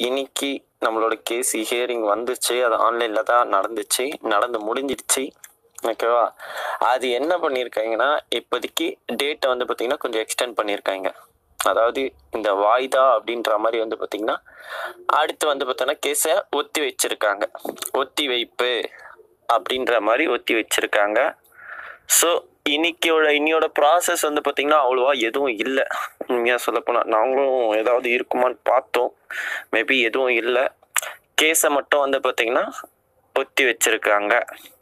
இன்னைக்கு நம்மளோட case hearing வந்துச்சு அது ஆன்லைனில் தான் நடந்துச்சு நடந்து முடிஞ்சிடுச்சு ஓகேவா அது என்ன பண்ணியிருக்காங்கன்னா இப்போதைக்கு டேட்டை வந்து பார்த்திங்கன்னா கொஞ்சம் எக்ஸ்டெண்ட் பண்ணியிருக்காங்க அதாவது இந்த வாய்தா அப்படின்ற மாதிரி வந்து பார்த்திங்கன்னா அடுத்து வந்து பார்த்தோன்னா கேஸை ஒத்தி வச்சிருக்காங்க ஒத்தி வைப்பு அப்படின்ற மாதிரி ஒத்தி வச்சிருக்காங்க ஸோ இன்னைக்கோட இன்னியோட ப்ராசஸ் வந்து பார்த்திங்கன்னா அவ்வளோவா எதுவும் இல்லை உண்மையாக சொல்லப்போனால் நாங்களும் ஏதாவது இருக்குமான்னு பார்த்தோம் மேபி எதுவும் இல்லை கேஸை மட்டும் வந்து பார்த்திங்கன்னா ஒத்தி வச்சிருக்காங்க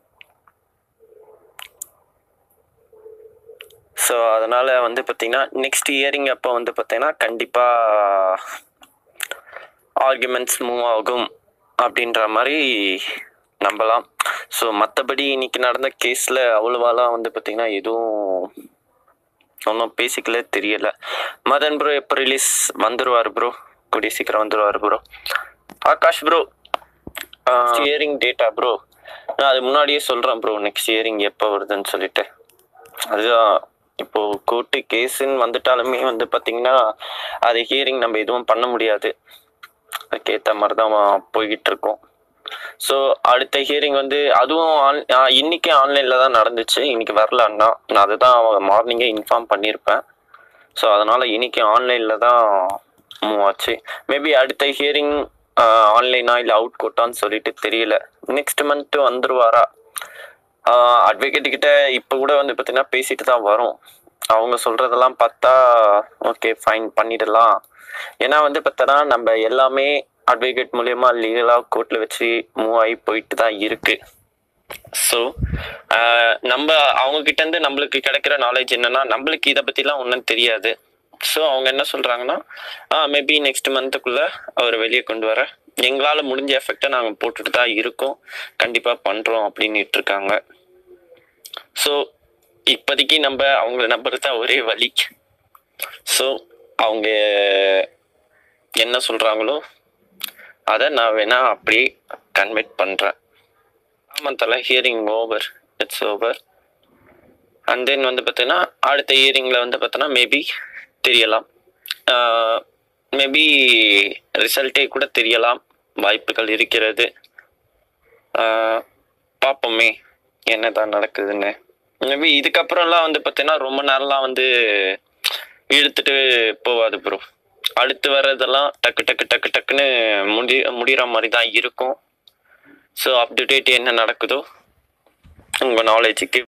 ஸோ அதனால் வந்து பார்த்திங்கன்னா நெக்ஸ்ட் இயரிங் அப்போ வந்து பார்த்திங்கன்னா கண்டிப்பாக ஆர்குமெண்ட்ஸ் மூவ் ஆகும் அப்படின்ற மாதிரி நம்பலாம் ஸோ மற்றபடி இன்னைக்கு நடந்த கேஸில் அவ்வளோவாலாம் வந்து பார்த்திங்கன்னா எதுவும் ஒன்றும் பேசிக்கல தெரியல மதன் ப்ரோ எப்போ ரிலீஸ் வந்துருவார் ப்ரோ கூடிய சீக்கிரம் வந்துருவார் bro Akash bro hearing date bro நான் அது முன்னாடியே சொல்கிறேன் ப்ரோ நெக்ஸ்ட் இயரிங் எப்போ வருதுன்னு சொல்லிட்டு அதுதான் இப்போ கோர்ட்டு கேஸுன்னு வந்துட்டாலுமே வந்து பார்த்தீங்கன்னா அது ஹியரிங் நம்ம எதுவும் பண்ண முடியாது அதுக்கேற்ற மாதிரி தான் போய்கிட்டு இருக்கோம் ஸோ அடுத்த ஹியரிங் வந்து அதுவும் ஆன் இன்னைக்கு ஆன்லைனில் தான் நடந்துச்சு இன்னைக்கு வரல அண்ணா நான் அதை தான் மார்னிங்கே இன்ஃபார்ம் பண்ணியிருப்பேன் ஸோ அதனால் இன்னைக்கு ஆன்லைனில் தான் மூவ் ஆச்சு மேபி அடுத்த ஹியரிங் ஆன்லைனா இல்லை அவுட் கோட்டான்னு சொல்லிட்டு தெரியல நெக்ஸ்ட் மந்த்து வந்துருவாரா அட்வொகேட் கிட்ட இப்போ கூட வந்து பார்த்தீங்கன்னா பேசிட்டு தான் வரும் அவங்க சொல்றதெல்லாம் பார்த்தா ஓகே ஃபைன் பண்ணிடலாம் ஏன்னா வந்து பார்த்தோன்னா நம்ம எல்லாமே அட்வொகேட் மூலயமா லீகலாக கோர்ட்டில் வச்சு மூவ் ஆகி போயிட்டு தான் இருக்கு ஸோ நம்ம அவங்க கிட்ட இருந்து நம்மளுக்கு கிடைக்கிற நாலேஜ் என்னன்னா நம்மளுக்கு இதை பற்றிலாம் ஒன்றும் தெரியாது ஸோ அவங்க என்ன சொல்கிறாங்கன்னா மேபி நெக்ஸ்ட் மந்த்துக்குள்ளே அவர் வெளியே கொண்டு வர எங்களால் முடிஞ்ச எஃபெக்டை நாங்கள் போட்டுட்டு தான் இருக்கோம் கண்டிப்பாக பண்ணுறோம் அப்படின்னுட்டு இருக்காங்க ஸோ இப்போதைக்கு நம்ம அவங்கள நம்புறது தான் ஒரே வழி ஸோ அவங்க என்ன சொல்கிறாங்களோ அதை நான் வேணா அப்படியே கன்வெர்ட் பண்ணுறேன் ஆமாம் hearing over it's over and then வந்து பார்த்தீங்கன்னா அடுத்த இயரிங்கில் வந்து பார்த்தோன்னா மேபி தெரியலாம் மேபி ரிசல்ட்டே கூட தெரியலாம் வாய்ப்புகள் இருக்கிறது பார்ப்போமே என்னதான் நடக்குதுன்னு மேபி இதுக்கப்புறம்லாம் வந்து பார்த்தீங்கன்னா ரொம்ப நேரம்லாம் வந்து இழுத்துட்டு போவாது ப்ரோ அடுத்து வர்றதெல்லாம் டக்கு டக்கு டக்கு டக்குன்னு முடி முடிகிற மாதிரி தான் இருக்கும் ஸோ அப் டு டேட் என்ன நடக்குதோ உங்கள் நாலேஜுக்கு